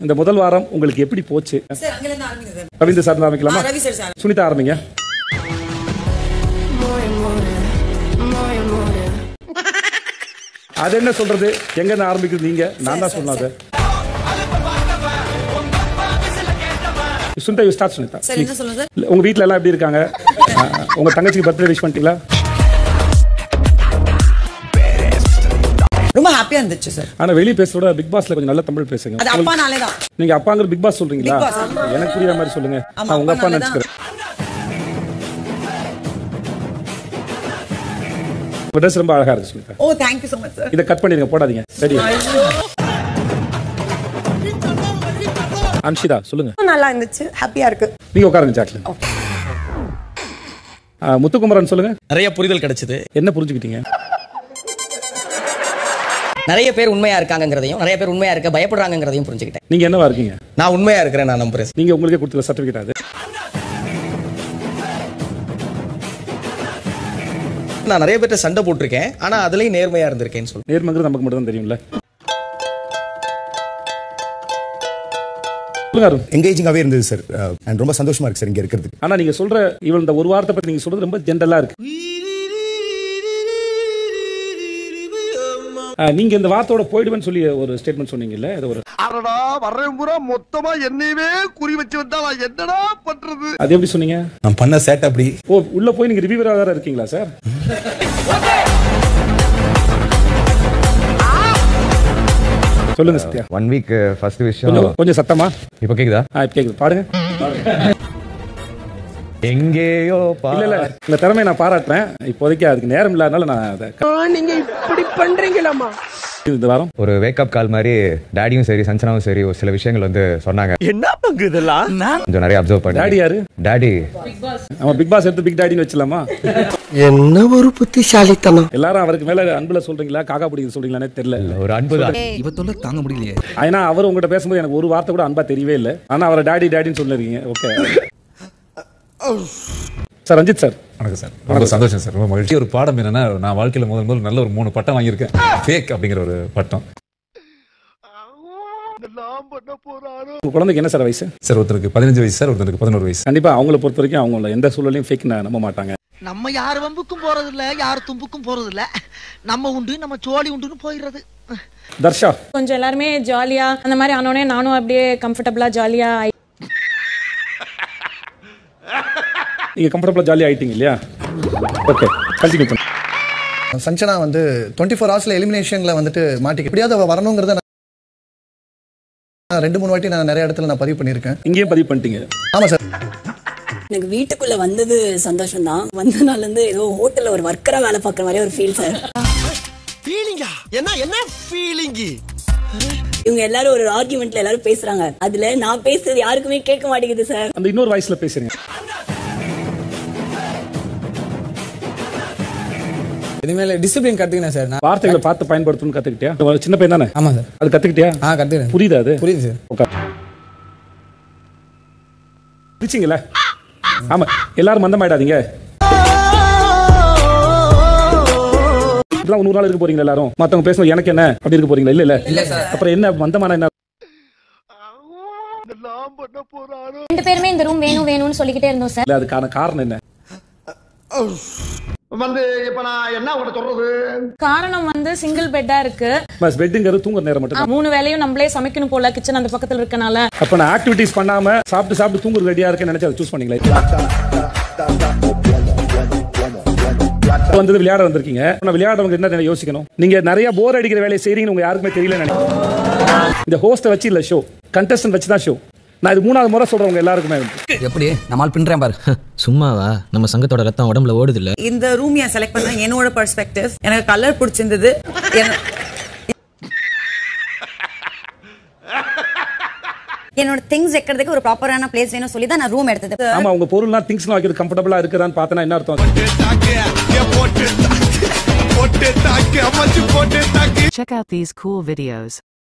இந்த முதல் வாரம் உங்களுக்கு எப்படி போச்சு சார் அங்கிருந்து ஆரம்பிங்க சார் ரவீந்திர சார் ஆரம்பிக்கலாமா ஆ, ரவி சார் சார் சுனிதா ஆரம்பிங்க அது என்ன சொல்றது எங்க இருந்து ஆரம்பிக்கிறது நீங்க நான் தான் சொன்னேன் அதை Sunitha you start Sunitha sir என்ன சொல்லுங்க சார் இல்ல, உங்க வீட்ல எல்லாம் எப்படி இருக்காங்க அஹ், உங்க தங்கச்சிக்கு பர்த்டே விஷ் பண்ணிட்டீங்களா ரொம்ப ஹாப்பியா இருந்துச்சு சார் ஆனா வெளிய பேசுறத பிக் பாஸ்ல கொஞ்சம் நல்ல தமிழ் பேசுங்க அது அப்பானாலே தான் நீங்க அப்பாங்கிற பிக் பாஸ் சொல்றீங்களா Big Boss. எனக்கு புரியுற மாதிரி சொல்லுங்க ஆமா, நான் உங்க அப்பா அப்பானால தான். நினைச்சுக்கிறேன் உங்க ட்ரெஸ் ரொம்ப அழகா இருக்கு Sunitha oh thank you so much sir இதை கட் பண்ணிடுங்க போடாதீங்க சரி அன்ஷிதா சொல்லுங்க நல்லா இருந்துச்சு ஹாப்பியா இருக்கு நீங்க உட்காருங்க ஜாக்லின் ஆ, முத்துக்குமரன் சொல்லுங்க நிறைய புரிதல் கிடைச்சது என்ன புரிஞ்சுக்கிட்டீங்க நிறைய பேர் உண்மையா இருக்காங்கங்கிறதையும் நிறைய பேர் உண்மையா இருக்க பயப்படுறாங்கங்கிறதையும் புரிஞ்சுக்கிட்டேன் நீங்க என்னவா இருக்கீங்க நான் உண்மையா இருக்கிறேன் நான் நம்புறேன் நீங்க உங்களுக்கே கொடுத்துருக்க சர்டிபிகேட் அது நான் நிறைய பேர்ட்ட சண்டை போட்டிருக்கேன் ஆனா அதுலயும் நேர்மையா இருந்திருக்கேன்னு சொல்லுவேன் நேர்மங்கிறது நமக்கு மட்டும் தான் தெரியும்ல சொல்லுங்க அருண் எங்கேஜிங்காகவே இருந்தது சார் அண்ட் ரொம்ப சந்தோஷமா இருக்கு சார் இங்க இருக்கிறதுக்கு ஆனா நீங்க சொல்ற இவள் இந்த ஒரு வார்த்தை பத்தி நீங்க சொல்றது ரொம்ப ஜென்ரலா இருக்கு ஆ, நீங்க இந்த வார்த்தையோட போயிடுவேன்னு சொல்லி ஒரு ஸ்டேட்மெண்ட் சொன்னீங்கல்ல அது ஒரு அடடா வர்றேன் பூரா மொத்தமா என்னையவே குறி வச்சு வந்தா நான் என்னடா பண்றது அது எப்படி சொன்னீங்க நான் பண்ண சேட் அப்படி ஓ உள்ள போய் நீங்க ரிவியூவரா வேற இருக்கீங்களா சார் சொல்லுங்க சத்யா ஒன் வீக் ஃபர்ஸ்ட் விஷயம் கொஞ்சம் கொஞ்சம் சத்தமா இப்போ கேக்குதா ஆ இப்ப கேக்குது பாடுங்க எங்கேயோ பா இல்ல இல்ல இந்த திறமையை நான் பாராட்டுறேன் இப்போதைக்கு அதுக்கு நேரம் இல்லாதனால நான் அதை நீங்க இப்படி பண்றீங்களாமா இந்த வாரம் ஒரு வேக்கப் கால் மாதிரி டாடியும் சரி சஞ்சனாவும் சரி ஒரு சில விஷயங்கள் வந்து சொன்னாங்க என்ன பங்கு இதெல்லாம் கொஞ்சம் நிறைய அப்சர்வ் பண்ணி டாடி யாரு டாடி நம்ம பிக் பாஸ் எடுத்து பிக் டாடின்னு வச்சலாமா என்ன ஒரு புத்திசாலித்தனம் எல்லாரும் அவருக்கு மேல அன்புல சொல்றீங்களா காக்கா பிடிக்க சொல்றீங்களானே தெரியல ஒரு அன்பு தான் இவ தொல்லை தாங்க முடியலையே ஏன்னா அவர் உங்ககிட்ட பேசும்போது எனக்கு ஒரு வார்த்தை கூட அன்பா தெரியவே இல்லை ஆனா அவரை டாடி டாடின்னு சொல்லிருக்கீங்க ஓகே சார் ரஞ்சித் சார் வணக்கம் சார் ரொம்ப சந்தோஷம் சார் ரொம்ப மகிழ்ச்சி ஒரு பாடம் என்னன்னா நான் வாழ்க்கையில முதல் முதல் நல்ல ஒரு மூணு பட்டம் வாங்கியிருக்கேன் ஃபேக் அப்படிங்கிற ஒரு பட்டம் நான் பண்ண போறாரோ உங்க குழந்தைக்கு என்ன சார் வயசு சார் ஒருத்தருக்கு பதினஞ்சு வயசு சார் ஒருத்தருக்கு பதினோரு வயசு கண்டிப்பா அவங்கள பொறுத்த வரைக்கும் அவங்கள எந்த சூழலையும் ஃபேக் நம்ப மாட்டாங்க நம்ம யார் வம்புக்கும் போறது இல்ல யார் தும்புக்கும் போறது இல்ல நம்ம உண்டு நம்ம சோழி உண்டுன்னு போயிடுறது தர்ஷா கொஞ்சம் எல்லாருமே ஜாலியா அந்த மாதிரி ஆனோடனே நானும் அப்படியே கம்ஃபர்டபுளா ஜாலியா நீங்க கம்ஃபர்டபுளா ஜாலியா ஆயிட்டீங்க இல்லையா ஓகே கண்டினியூ பண்ணு சஞ்சனா வந்து டுவெண்ட்டி ஃபோர் ஹவர்ஸ்ல எலிமினேஷன்ல வந்துட்டு மாட்டிக்க எப்படியாவது அவ வரணுங்கிறத நான் ரெண்டு மூணு வாட்டி நான் நிறைய இடத்துல நான் பதிவு பண்ணியிருக்கேன் இங்கேயும் பதிவு பண்ணிட்டீங்க ஆமா சார் எனக்கு வீட்டுக்குள்ள வந்தது சந்தோஷம் தான் வந்த நாள்ல இருந்து ஏதோ ஹோட்டல்ல ஒரு ஒர்க்கரா வேலை பார்க்குற மாதிரி ஒரு ஃபீல் சார் ஃபீலிங்கா என்ன என்ன ஃபீலிங்கி இவங்க எல்லாரும் ஒரு ஆர்குமெண்ட்ல எல்லாரும் பேசுறாங்க அதுல நான் பேசுறது யாருக்குமே கேட்க மாட்டேங்குது சார் அந்த இன்னொரு வயசுல பேசுறீங்க இனிமேல் டிசிப்ளின் கத்துக்கினேன் சார் நான் வார்த்தைகளை பார்த்து பயன்படுத்தணும்னு கத்துக்கிட்டியா ஒரு சின்ன பையன் தானே ஆமா சார் அது கத்துக்கிட்டியா ஆ கத்துக்கிறேன் புரியுதா அது புரியுது சார் உட்கார் பிடிச்சிங்களா ஆமா எல்லாரும் மந்தமாயிடாதீங்க இப்படிலாம் நூறு நாள் இருக்க போறீங்களா எல்லாரும் மத்தவங்க பேசும்போது எனக்கு என்ன அப்படி இருக்க போறீங்களா இல்ல இல்ல இல்ல சார் அப்புறம் என்ன மந்தமான என்ன நான் பண்ண போறாரோ ரெண்டு பேருமே இந்த ரூம் வேணும் வேணும்னு சொல்லிக்கிட்டே இருந்தோம் சார் இல்ல அதுக்கான காரணம் என்ன வந்து இப்ப நான் என்ன உங்கள்ட்ட சொல்றது காரணம் வந்து சிங்கிள் பெட்டா இருக்கு பஸ் பெட்டுங்கிறது தூங்குற நேரம் மட்டும் மூணு வேலையும் நம்மளே சமைக்கணும் போல கிச்சன் அந்த பக்கத்துல இருக்கனால அப்ப நான் ஆக்டிவிட்டிஸ் பண்ணாம சாப்பிட்டு சாப்பிட்டு தூங்குறது ரெடியா இருக்கேன்னு நினைச்சு அதை சூஸ் பண்ணீங்களா வந்தது விளையாட வந்திருக்கீங்க ஆனா விளையாடுறவங்க என்ன யோசிக்கணும் நீங்க நிறைய போர் அடிக்கிற வேலையை செய்றீங்கன்னு உங்க யாருக்குமே தெரியல நினைக்கிறேன் இந்த ஹோஸ்ட வச்சு இல்ல ஷோ கண்டஸ்டன்ட் வச்சு தான் ஷோ நான் இது மூணாவது முறை சொல்றவங்க எல்லாருக்குமே எப்படி நம்மால் பின்றேன் பாரு சும்மாவா நம்ம சங்கத்தோட ரத்தம் உடம்புல ஓடுது இல்ல இந்த ரூம் ஏன் செலக்ட் பண்ண என்னோட பெர்ஸ்பெக்டிவ் எனக்கு கலர் பிடிச்சிருந்தது என- என்னோட திங்ஸ் வைக்கிறதுக்கு ஒரு ப்ராப்பரான பிளேஸ் வேணும் சொல்லி தான் நான் ரூம் எடுத்தது ஆமா உங்க பொருள்லாம் திங்ஸ்லாம் வைக்கிறது கம்ஃபர்டபுளா இருக்குதான்னு பார்த்தனா என்ன அர்த்தம் போட்டு தாக்கு போட்டு தாக்கு அம்மாச்சி போட்டு தாக்கு Check out these cool videos.